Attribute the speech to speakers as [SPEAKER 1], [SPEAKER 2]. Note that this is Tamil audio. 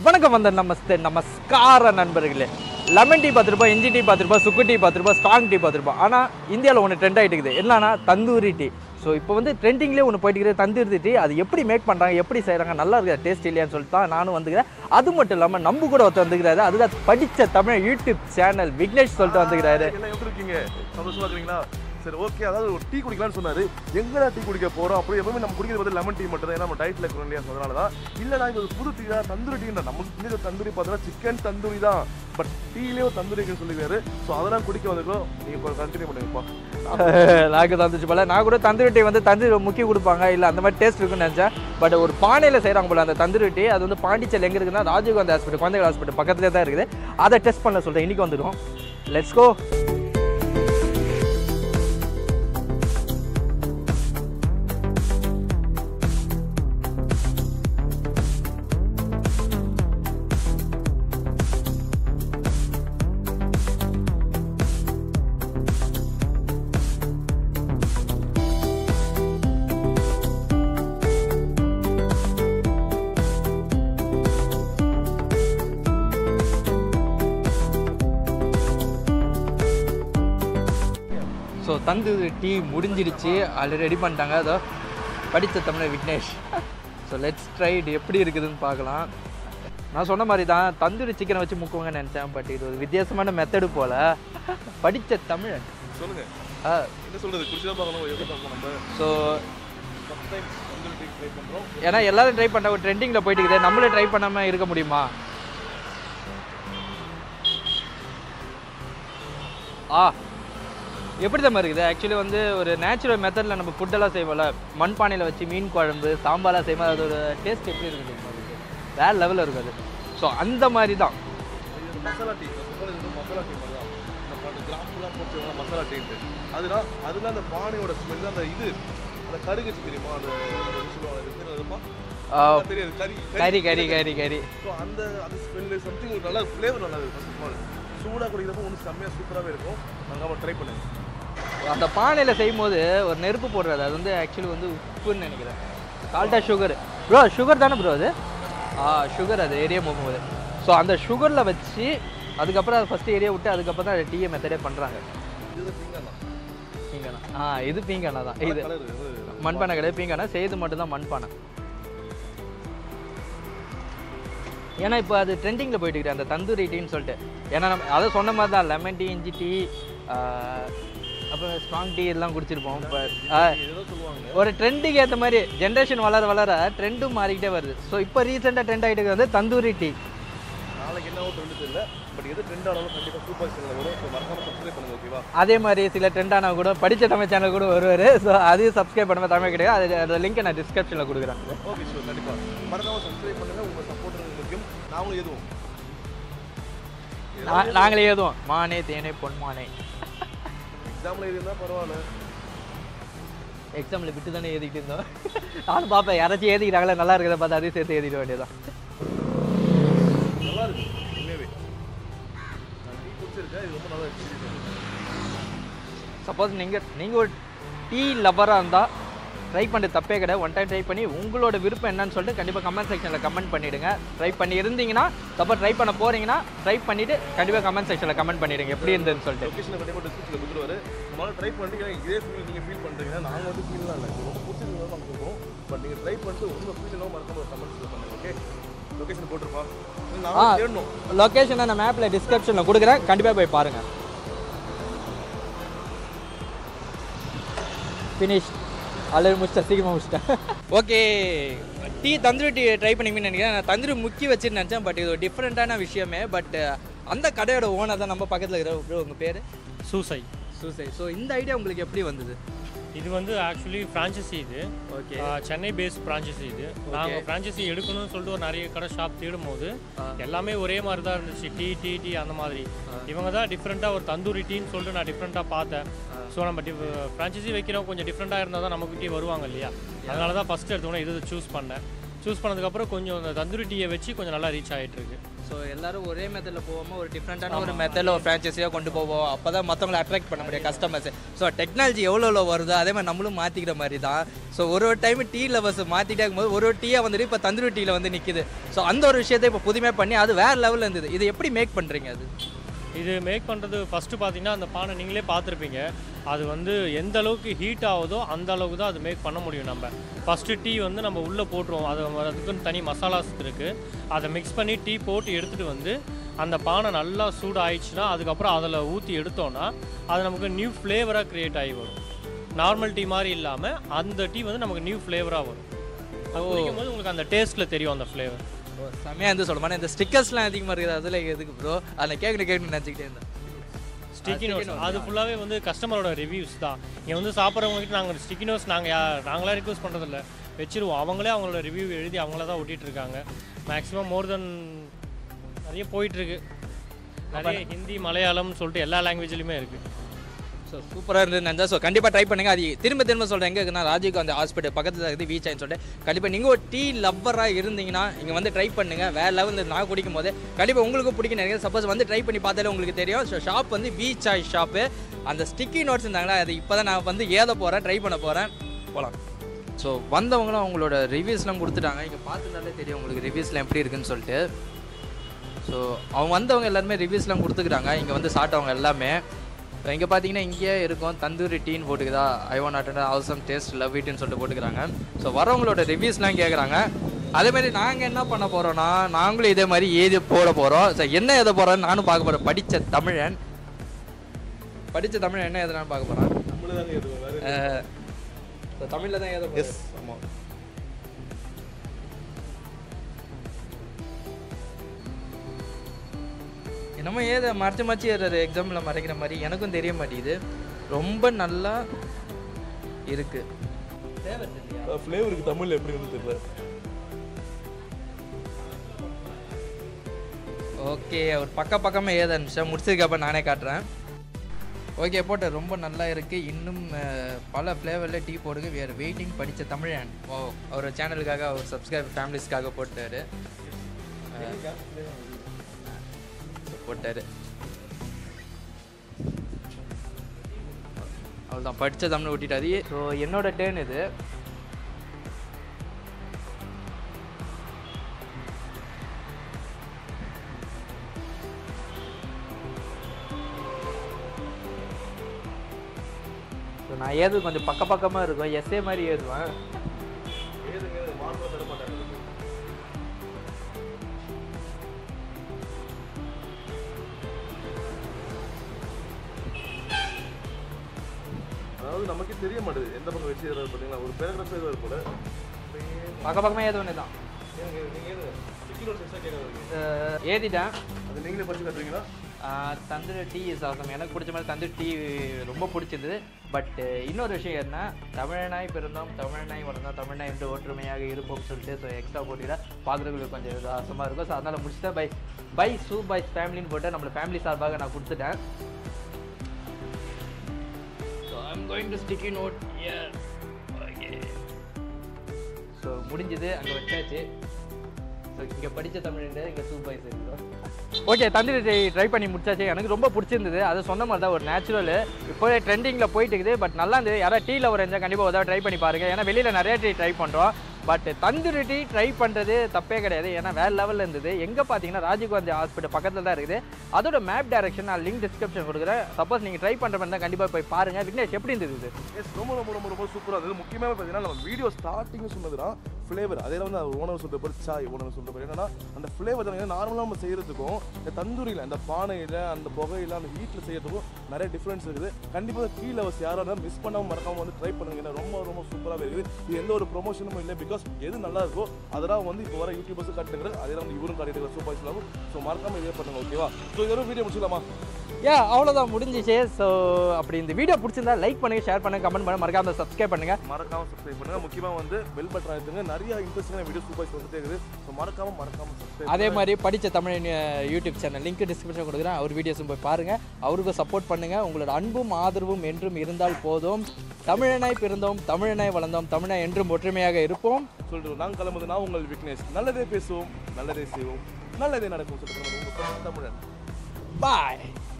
[SPEAKER 1] வணக்கம் வந்த நமஸ்தே நமஸ்கார நண்பர்களே லெமன் டீ பத்து ரூபாய் இஞ்சி டீ பத்து ரூபாய் சுக்கு டீ பத்து ரூபாய் ஸ்ட்ராங் டீ பத்து ரூபாய் ஆனால் இந்தியாவில் ஒன்று ட்ரெண்ட் ஆகிட்டு இருக்குது என்னன்னா தந்தூரி டீ ஸோ இப்போ வந்து ட்ரெண்டிங்லேயே ஒன்று போயிட்டு இருக்குது தந்தூரி டீ அது எப்படி மேக் பண்ணுறாங்க எப்படி செய்கிறாங்க நல்லா இருக்குது டேஸ்ட் இல்லையான்னு சொல்லிட்டு தான் நானும் வந்துக்கிறேன் அது மட்டும் இல்லாமல் நம்ம கூட ஒருத்தர் வந்துக்கிறாரு அதுதான் படித்த தமிழ் யூடியூப் சேனல் விக்னேஷ் சொல்லிட்டு வந்துக்கிறாரு
[SPEAKER 2] எல்லாம் எப்படி இருக்கீங்க சந்தோஷமா இருக்கீங்களா சரி ஓகே அதாவது ஒரு டீ குடிக்கலாம்னு சொன்னாரு எங்கடா டீ குடிக்க போறோம் அப்படி எப்பவுமே நம்ம குடிக்கிறது வந்து லெமன் டீ மட்டும் தான் ஏன்னா நம்ம டயட்ல இருக்கிறோம் இல்லையா so அதனால தான் இல்லடா இது ஒரு புது டீ தான் தந்தூரி டீ நமக்கு தெரிஞ்ச தந்தூரி பார்த்தா சிக்கன் தந்தூரி தான் பட் டீலயே ஒரு தந்தூரி இருக்குன்னு சொல்லிருக்காரு ஸோ அதெல்லாம் குடிக்க வந்திருக்கோம் நீங்க கண்டினியூ பண்ணுங்கப்பா
[SPEAKER 1] நாக்கு தந்துச்சு போல நான் கூட தந்தூரி டீ வந்து தந்தூரி முக்கி கொடுப்பாங்க இல்லை அந்த மாதிரி டேஸ்ட் இருக்குன்னு நினச்சேன் பட் ஒரு பானையில் செய்கிறாங்க போல அந்த தந்தூரி டீ அது வந்து பாண்டிச்சேரி எங்கே இருக்குன்னா ராஜீவ்காந்தி ஹாஸ்பிட்டல் குழந்தைகள் ஹாஸ்பிட்டல் பக்கத்துலேயே தான் இருக்குது அதை டெஸ்ட் பண்ண சொல்கிறேன் இன்றைக்கி வந்துடும் let's go so tandoori tea முடிஞ்சிடுச்சு ஆல்ரெடி ரெடி பண்ணிட்டாங்க அதோ படித்த தமிழர் விக்னேஷ் ஸோ லெட்ஸ் ட்ரைட் எப்படி இருக்குதுன்னு பார்க்கலாம் நான் சொன்ன மாதிரி தான் தந்தூரி சிக்கனை வச்சு முக்குவாங்கன்னு நினச்சேன் பட் இது ஒரு வித்தியாசமான மெத்தடு போல் படித்த தமிழன்
[SPEAKER 2] சொல்லுங்க
[SPEAKER 1] ஆ
[SPEAKER 2] என்ன சொல்றது குடிச்சுதான் பார்க்கணும் எப்படி பார்க்கணும் நம்ம
[SPEAKER 1] so
[SPEAKER 2] first time tandoori tea try பண்றோம்
[SPEAKER 1] ஏன்னா எல்லாரும் ட்ரை பண்ண ஒரு ட்ரெண்டிங்கில் போயிட்டு இருக்குது நம்மளே ட்ரை பண்ணாமல் இருக்க முடியுமா ஆ எப்படி தான் இருக்குது ஆக்சுவலி வந்து ஒரு நேச்சுரல் மெத்தடில் நம்ம ஃபுட்டெல்லாம் செய்வோம்ல மண்பானையில் வச்சு மீன் குழம்பு சாம்பார்லாம் செய்வோம் அதோட டேஸ்ட் எப்படி இருக்குது தெரியுமா உங்களுக்கு? வேற லெவலில் இருக்குது ஸோ அந்த மாதிரி தான்
[SPEAKER 2] இது மசாலா டீ நான் சொல்றது வந்து மசாலா டீ மாதிரி தான் நம்ம அந்த கிராம்புலாம் போட்டு செய்வாங்க மசாலா டீன்ட்டு அதுதான் அதுல அந்த பானையோட ஸ்மெல் அந்த இது அந்த கருகுச்சு தெரியுமா அந்த அது என்ன சொல்லுவாங்க அது பேர் என்னதுப்பா?
[SPEAKER 1] ஆ,
[SPEAKER 2] அதெல்லாம் தெரியாது கறி
[SPEAKER 1] கறி கறி கறி கறி
[SPEAKER 2] ஸோ அந்த அந்த ஸ்மெல்லு சம்திங் ஒரு நல்ல ஃப்ளேவர் நல்லா இருக்கும் ஃபர்ஸ்ட் ஆஃப் ஆல் சூடாக குடிக்கிறப்போ ஒன்று செம்மையாக சூப்பராகவே இருக்கும் நாங்கள் ட்ரை பண்ணுங்க
[SPEAKER 1] அந்த பானையில் செய்யும் போது ஒரு நெருப்பு போடுறது அது வந்து ஆக்சுவலி வந்து உப்புன்னு நினைக்கிறேன் சால்ட்டா சுகர் ப்ரோ சுகர் தானே ப்ரோ அது ஆ சுகர் அது ஏரியா போகும்போது ஸோ அந்த சுகரில் வச்சு அதுக்கப்புறம் அதை ஃபஸ்ட்டு ஏரியா விட்டு அதுக்கப்புறம் தான் டீயை மெத்தடே பண்ணுறாங்க
[SPEAKER 2] இது பீங்கானா
[SPEAKER 1] பீங்கானா ஆ இது பீங்கானா தான் இது
[SPEAKER 2] கலர் இது
[SPEAKER 1] மண்பானை கிடையாது பீங்கானா செய்து மட்டும்தான் மண்பானை ஏன்னா இப்போ அது ட்ரெண்டிங்கில் போயிட்டு இருக்கு அந்த தந்தூரி டீன்னு சொல்லிட்டு ஏன்னா நம்ம அதை சொன்ன மாதிரி தான் லெமன் டீ இஞ்சி டீ அப்புறம் ஸ்ட்ராங் டீ எல்லாம் குடிச்சிருப்போம் இப்போ
[SPEAKER 2] ஏதோ சொல்லுவாங்க
[SPEAKER 1] ஒரு ட்ரெண்டுக்கு ஏற்ற மாதிரி ஜென்ரேஷன் வளர வளர ட்ரெண்டும் மாறிக்கிட்டே வருது ஸோ இப்போ ரீசெண்டாக ட்ரெண்ட் ஆகிட்டு இருக்கிறது தந்தூரி டீ
[SPEAKER 2] நாளைக்கு என்னவோ ட்ரெண்ட் தெரியல பட் எது ட்ரெண்ட் ஆனாலும் கண்டிப்பாக சூப்பர் சேனல் வரும் ஸோ மறக்காம சப்ஸ்கிரைப் பண்ணுங்க ஓகேவா
[SPEAKER 1] அதே மாதிரி சில ட்ரெண்டானா கூட படித்த தமிழ் சேனல் கூட வருவார் ஸோ அதையும் சப்ஸ்கிரைப் பண்ண தமிழ் கிடையாது அது அந்த லிங்க்கை நான் டிஸ்கிரிப்ஷனில் கொடுக்குறேன்
[SPEAKER 2] ஓகே ஷூர் கண்டிப்பாக மறக்காம சப்ஸ்கிரைப் பண்ணுங்க உங்கள் சப்போர்ட் எனக்கு முக்கியம் நாங்களும் எதுவும்
[SPEAKER 1] நா- நாங்களே ஏதுவோம் மானே தேனே பொன்மானே
[SPEAKER 2] எக்ஸாம்பிள் இருந்தால் பரவாயில்ல
[SPEAKER 1] எக்ஸாமில் விட்டு தானே எழுதிக்கிட்டு இருந்தோம் நானும் பார்ப்பேன் யாராச்சும் எழுதிக்கிறாங்களே நல்லா இருக்கிறத பார்த்து அதையும் சேர்த்து எழுதிட வேண்டியதான்
[SPEAKER 2] நல்லா இருக்கு உண்மையாவே நான் டீ குடிச்சிருக்கேன் இது ரொம்ப நல்லா எக்ஸ்பீரியன்ஸ்
[SPEAKER 1] சப்போஸ் நீங்கள் நீங்கள் ஒரு டீ லவராக இருந்தால் ட்ரை பண்ணுறது தப்பே கிடையாது ஒன் டைம் ட்ரை பண்ணி உங்களோட விருப்பம் என்னன்னு சொல்லிட்டு கண்டிப்பாக கமெண்ட் செக்ஷனில் கமெண்ட் பண்ணிவிடுங்க ட்ரை பண்ணி இருந்தீங்கன்னா சப்போஸ் ட்ரை பண்ண போகிறீங்கன்னா ட்ரை பண்ணிவிட்டு கண்டிப்பாக கமெண்ட் செக்ஷனில் கமெண்ட் பண்ணிவிடுங்க எப்படி இருந்ததுன்னு சொல்லிட்டு
[SPEAKER 2] லொக்கேஷனை கண்டிப்பாக டிஸ்கிரிப்ஷனில் கொடுத்துருவாரு நம்மளால ட்ரை பண்ணிட்டு ஏன்னா இதே ஃபீல் நீங்கள் ஃபீல் பண்ணுறீங்க நாங்கள் வந்து ஃபீல்லாம் இல்லை இது ரொம்ப பிடிச்சிருந்தா நாங்கள் சொல்லுவோம் பட் நீங்கள் ட்ரை பண்ணிட்டு உங்கள் ஃபீல் எல்லாம் மறக்காம ஒரு கமெண்ட்ஸில் பண்ணுங்க ஓகே லொக்கேஷன் போட்டிருப்பா
[SPEAKER 1] ஆ
[SPEAKER 2] நான் தேடணும்
[SPEAKER 1] லொக்கேஷனை நான் மேப்பில் டிஸ்கிரிப்ஷனில் கொடுக்குறேன் கண்டிப்பாக போய் பாருங்கள் ஃபினிஷ் ஆல்ரெடி முடிச்சிட்டேன் சீக்கிரமாக முடிச்சிட்டேன் okay tea tandoori tea try பண்ணிங்கன்னு நினைக்கிறேன் நான் தந்தூரி முக்கி வச்சுன்னு நினச்சேன் பட் இது ஒரு டிஃப்ரெண்ட்டான விஷயமே பட் அந்த கடையோட ஓனர் தான் நம்ம பக்கத்தில் இருக்கிற ப்ரோ உங்கள் பேர்
[SPEAKER 3] சூசை
[SPEAKER 1] சூசை ஸோ இந்த ஐடியா உங்களுக்கு எப்படி வந்தது
[SPEAKER 3] இது வந்து ஆக்சுவலி ஃப்ரான்ச்சைசி இது
[SPEAKER 1] okay
[SPEAKER 3] ah Chennai based franchisee இது நாங்கள் ஃப்ரான்ச்சைசி எடுக்கணும்னு சொல்லிட்டு ஒரு நிறைய கடை ஷாப் தேடும் போது எல்லாமே ஒரே மாதிரி தான் இருந்துச்சு டீ டீ டீ அந்த மாதிரி இவங்க தான் டிஃப்ரெண்ட்டாக ஒரு தந்தூரி டீன்னு சொல்லிட்டு நான் டிஃப்ரெண்ட்டாக பார்த்தேன் ஸோ நம்ம ஃப்ரான்ச்சைசி வைக்கிறோம் கொஞ்சம் டிஃப்ரெண்ட்டாக இருந்தால் தான் நமக்கு டீ வருவாங்க இல்லையா அதனால தான் ஃபஸ்ட் எடுத்தோன்னே இது சூஸ் பண்ணேன் சூஸ் பண்ணதுக்கப்புறம் கொஞ்சம் அந்த தந்தூரி டீயை வச்சு கொஞ்சம் நல்லா ரீச் ஆகிட்டு இருக்கு
[SPEAKER 1] ஸோ எல்லாரும் ஒரே மெத்தடில் போகாமல் ஒரு டிஃப்ரெண்ட்டான ஒரு மெத்தடில் ஒரு ஃப்ரான்ச்சைஸியாக கொண்டு போவோம் அப்போ தான் மற்றவங்களை அட்ராக்ட் பண்ண முடியும் கஸ்டமர்ஸ் ஸோ டெக்னாலஜி எவ்வளோ எவ்வளோ வருதோ அதே மாதிரி நம்மளும் மாற்றிக்கிற மாதிரி தான் ஸோ ஒரு ஒரு டைம் டீ லவர்ஸ் மாற்றிட்டே இருக்கும்போது ஒரு ஒரு டீயாக வந்துட்டு இப்போ தந்தூரி டீயில் வந்து நிற்கிது ஸோ அந்த ஒரு விஷயத்தை இப்போ புதுமையாக பண்ணி அது வேறு லெவலில் இருந்தது இது எப்படி மேக் பண்ணுறீங்க அது
[SPEAKER 3] இது மேக் பண்ணுறது ஃபஸ்ட்டு பார்த்தீங்கன்னா அந்த பானை நீங்களே பார்த்துருப்பீங்க அது வந்து எந்த அளவுக்கு ஹீட் ஆகுதோ அந்த அளவுக்கு தான் அது மேக் பண்ண முடியும் நம்ம ஃபஸ்ட்டு டீ வந்து நம்ம உள்ளே போட்டுருவோம் அது அதுக்குன்னு தனி மசாலாஸ் இருக்குது அதை மிக்ஸ் பண்ணி டீ போட்டு எடுத்துகிட்டு வந்து அந்த பானை நல்லா சூடு ஆயிடுச்சுன்னா அதுக்கப்புறம் அதில் ஊற்றி எடுத்தோன்னா அது நமக்கு நியூ ஃப்ளேவராக க்ரியேட் ஆகி வரும் நார்மல் டீ மாதிரி இல்லாமல் அந்த டீ வந்து நமக்கு நியூ ஃப்ளேவராக வரும் அது குடிக்கும் போது உங்களுக்கு அந்த டேஸ்ட்டில் தெரியும் அந்த ஃப்ளேவர்
[SPEAKER 1] செம்மையாக இருந்து சொல்ல மாட்டேன் இந்த ஸ்டிக்கர்ஸ்லாம் அதிகமாக இருக்குது அதில் எதுக்கு ப்ரோ அதில் கேட்கணும் கேட்கணும்னு நினச்சிக்கிட்டே இருந்தேன்
[SPEAKER 3] ஸ்டிக்கி நோட்ஸ் அது ஃபுல்லாகவே வந்து கஸ்டமரோட ரிவ்யூஸ் தான் இங்கே வந்து சாப்பிட்றவங்ககிட்ட நாங்கள் ஸ்டிக்கி நோட்ஸ் நாங்கள் யா நாங்களாம் ரிக்வஸ்ட் பண்ணுறதில்ல வச்சிருவோம் அவங்களே அவங்களோட ரிவ்யூ எழுதி அவங்கள தான் ஒட்டிட்டு இருக்காங்க மேக்ஸிமம் மோர் தென் நிறைய போயிட்டுருக்கு நிறைய ஹிந்தி மலையாளம் சொல்லிட்டு எல்லா லாங்குவேஜ்லையுமே இருக்குது
[SPEAKER 1] ஸோ சூப்பராக இருந்தது நினச்சா ஸோ கண்டிப்பாக ட்ரை பண்ணுங்க அது திரும்ப திரும்ப சொல்கிறேன் எங்கே இருக்குன்னா ராஜீவ் காந்தி ஹாஸ்பிட்டல் பக்கத்தில் இருக்குது வீச்சாயின்னு சொல்லிட்டு கண்டிப்பாக நீங்கள் ஒரு டீ லவ்வராக இருந்தீங்கன்னா இங்கே வந்து ட்ரை பண்ணுங்கள் வேறு லெவல் நான் குடிக்கும் போது கண்டிப்பாக உங்களுக்கும் பிடிக்கும் நினைக்கிறேன் சப்போஸ் வந்து ட்ரை பண்ணி பார்த்தாலே உங்களுக்கு தெரியும் ஸோ ஷாப் வந்து வி சாய் ஷாப்பு அந்த ஸ்டிக்கி நோட்ஸ் இருந்தாங்களா அது இப்போ தான் நான் வந்து ஏத போகிறேன் ட்ரை பண்ண போகிறேன் போகலாம் ஸோ வந்தவங்களும் அவங்களோட ரிவ்யூஸ்லாம் கொடுத்துட்டாங்க இங்கே பார்த்துட்டாலே தெரியும் உங்களுக்கு ரிவ்யூஸ்லாம் எப்படி இருக்குன்னு சொல்லிட்டு ஸோ அவங்க வந்தவங்க எல்லாருமே ரிவ்யூஸ்லாம் கொடுத்துக்கிறாங்க இங்கே வந்து சாப்பிட்டவங்க எல்லாமே இங்கே பார்த்தீங்கன்னா இங்கேயே இருக்கும் தந்தூரி டீன்னு போட்டுக்குதா ஐ ஒன் அட்டன் அவசம் டேஸ்ட் லவ் இட்னு சொல்லிட்டு போட்டுக்கிறாங்க ஸோ வரவங்களோட ரிவ்யூஸ்லாம் கேட்குறாங்க அதேமாதிரி நாங்கள் என்ன பண்ண போகிறோன்னா நாங்களும் இதே மாதிரி ஏது போட போகிறோம் ஸோ என்ன எழுத போகிறோன்னு நானும் பார்க்க போகிறேன் படித்த தமிழன் படித்த தமிழன் என்ன எழுதுனான்னு பார்க்க போகிறேன்
[SPEAKER 2] நம்மளே தாங்க எதுவும் வேற
[SPEAKER 1] ஸோ தமிழில் தான் எழுத
[SPEAKER 2] எஸ் ஆமாம்
[SPEAKER 1] என்னமோ ஏத மறைச்சு மறைச்சு ஏறாரு எக்ஸாமில் மறைக்கிற மாதிரி எனக்கும் தெரிய மாட்டேங்குது ரொம்ப நல்லா இருக்கு
[SPEAKER 2] ஃப்ளேவருக்கு தமிழ்ல எப்படி வந்து தெரியல
[SPEAKER 1] ஓகே ஒரு பக்க பக்கமாக ஏத நிமிஷம் முடிச்சதுக்கப்புறம் நானே காட்டுறேன் ஓகே போட்ட ரொம்ப நல்லா இருக்கு இன்னும் அஹ், பல ஃப்ளேவரில் டீ போடுங்க வேறு வெயிட்டிங் படித்த தமிழன் ஓ அவர் சேனலுக்காக அவர் சப்ஸ்கிரைப் ஃபேமிலிஸ்க்காக போட்டார் போட்டார் அவ்வளோதான் படித்த தமிழ் விட்டுட்டாரு ஸோ என்னோட டேர்ன் இது ஸோ நான் ஏது கொஞ்சம் பக்க பக்கமாக இருக்கும் எஸ்ஏ மாதிரி ஏதுவேன்
[SPEAKER 2] ஏதுங்க மார்க் தர மாட்டாங்க அதாவது நமக்கே தெரிய மாட்டேது எந்த பக்கம் வச்சு ஏதாவது பார்த்தீங்களா ஒரு பேராகிராஃப் ஏதாவது போல
[SPEAKER 1] பக்க பக்கமாக ஏது ஒன்று தான்
[SPEAKER 2] ஏங்க நீங்கள் ஏது டிக்கி நோட்ஸ் எக்ஸ்ட்ரா கேட்காது
[SPEAKER 1] அஹ் ஏத்திட்டேன்
[SPEAKER 2] அது நீங்களே படிச்சு காட்டுறீங்களா
[SPEAKER 1] ah tandoori tea is awesome எனக்கு பிடிச்ச மாதிரி தந்தூரி டீ ரொம்ப பிடிச்சது பட் இன்னொரு விஷயம் என்ன தமிழனாய் பிறந்தோம் தமிழனாய் வளர்ந்தோம் தமிழ்நாய் என்று ஒற்றுமையாக இருப்போம்னு சொல்லிட்டு ஸோ எக்ஸ்ட்ரா போட்டியில் பார்க்குறதுக்கு கொஞ்சம் வித்தியாசமாக இருக்கும் ஸோ அதனால் முடிச்சுட்டேன் பை பை சூ பை ஃபேமிலின்னு போட்டு நம்மள ஃபேமிலி சார்பாக நான் கொடுத்துட்டேன் so I'm going to sticky note here okay so முடிஞ்சது அங்கே வச்சாச்சு ஸோ இங்கே படித்த தமிழ் இங்கே சூ பை சரி ஓகே தந்தூரி ட்ரை பண்ணி முடிச்சாச்சு எனக்கு ரொம்ப பிடிச்சிருந்தது அது சொன்ன மாதிரி தான் ஒரு நேச்சுரல் இப்போவே ட்ரெண்டிங்கில் போயிட்டு இருக்குது பட் நல்லா இருந்தது யாராவது டீ லவர் இருந்தால் கண்டிப்பாக ஒரு ட்ரை பண்ணி பாருங்கள் ஏன்னா வெளியில் நிறைய டீ ட்ரை பண்ணுறோம் பட் தந்தூரி டீ ட்ரை பண்ணுறது தப்பே கிடையாது ஏன்னா வேறு லெவலில் இருந்தது எங்கே பார்த்தீங்கன்னா ராஜீவ்காந்தி ஹாஸ்பிட்டல் பக்கத்தில் தான் இருக்குது அதோட மேப் டைரக்ஷன் நான் லிங்க் டிஸ்கிரிப்ஷன் கொடுக்குறேன் சப்போஸ் நீங்கள் ட்ரை பண்ணுற மாதிரி தான் கண்டிப்பாக போய் பாருங்கள் விக்னேஷ் எப்படி இருந்தது இது
[SPEAKER 2] எஸ் ரொம்ப ரொம்ப ரொம்ப ரொம்ப சூப்பராக இருந்தது முக்கியமாக பார்த்தீங்கன்னா நம்ம வீடியோ ஸ்டார்டிங் சொன்னதுனா ஃப்ளேவர் அதே வந்து ஓனர் சொல்கிற பேர் சாய் ஓனர் சொல்கிற பேர் என்னன்னா அந்த ஃப்ளேவர் தான் நார்மலாக நம்ம செய்கிறதுக்கும் இந்த தந்தூரியில் அந்த பானையில் அந்த புகையில் அந்த ஹீட்டில் செய்கிறதுக்கும் நிறைய டிஃப்ரென்ஸ் இருக்குது கண்டிப்பாக கீழே வச்சு யாராக இருந்தாலும் மிஸ் பண்ணாமல் மறக்காமல் வந்து ட்ரை பண்ணுங்க ஏன்னா ரொம்ப ரொம்ப சூப்பராகவே இருக்குது இது எந்த ஒரு ப்ரொமோஷனும் இல்லை பிகாஸ் எது நல்லா இருக்கோ அதெல்லாம் வந்து இப்போ வர யூடியூபர்ஸும் காட்டுங்கிறது அதே வந்து இவரும் காட்டிட்டு சூப்பர் இஸ்லாமும் ஸோ மறக்காமல் இதே பண்ணுங்க ஓகேவா ஸோ இதோட வீடியோ முடிச்சிடலாமா
[SPEAKER 1] ஏ அவ்வளோதான் முடிஞ்சிச்சு ஸோ அப்படி இந்த வீடியோ பிடிச்சிருந்தா லைக் பண்ணுங்க ஷேர் பண்ணுங்க கமெண்ட் பண்ணுங்க மறக்காம சப்ஸ்கிரைப் பண்ணுங்க
[SPEAKER 2] மறக்காம சப்ஸ்கிரைப் பண்ணுங்க முக்கியமா வந்து பெல் பட்டன் அழுத்துங்க நிறைய இன்ட்ரெஸ்டிங்கான வீடியோ சூப்பர் வந்துட்டே இருக்குது ஸோ மறக்காம மறக்காம சப்ஸ்கிரைப்
[SPEAKER 1] அதே மாதிரி படித்த Tamil YouTube channel link description கொடுக்குறேன் அவர் வீடியோஸும் போய் பாருங்க அவருக்கும் சப்போர்ட் பண்ணுங்க உங்களோட அன்பும் ஆதரவும் என்றும் இருந்தால் போதும் தமிழனாய் பிறந்தோம் தமிழனாய் வளர்ந்தோம் தமிழனாய் என்றும் ஒற்றுமையாக இருப்போம்
[SPEAKER 2] சொல்லிட்டு நாங்கள் கிளம்புது நான் உங்கள் விக்னேஷ் நல்லதே பேசுவோம் நல்லதே செய்வோம் நல்லதே நடக்கும் சொல்லிட்டு உங்க தமிழன்
[SPEAKER 1] பாய்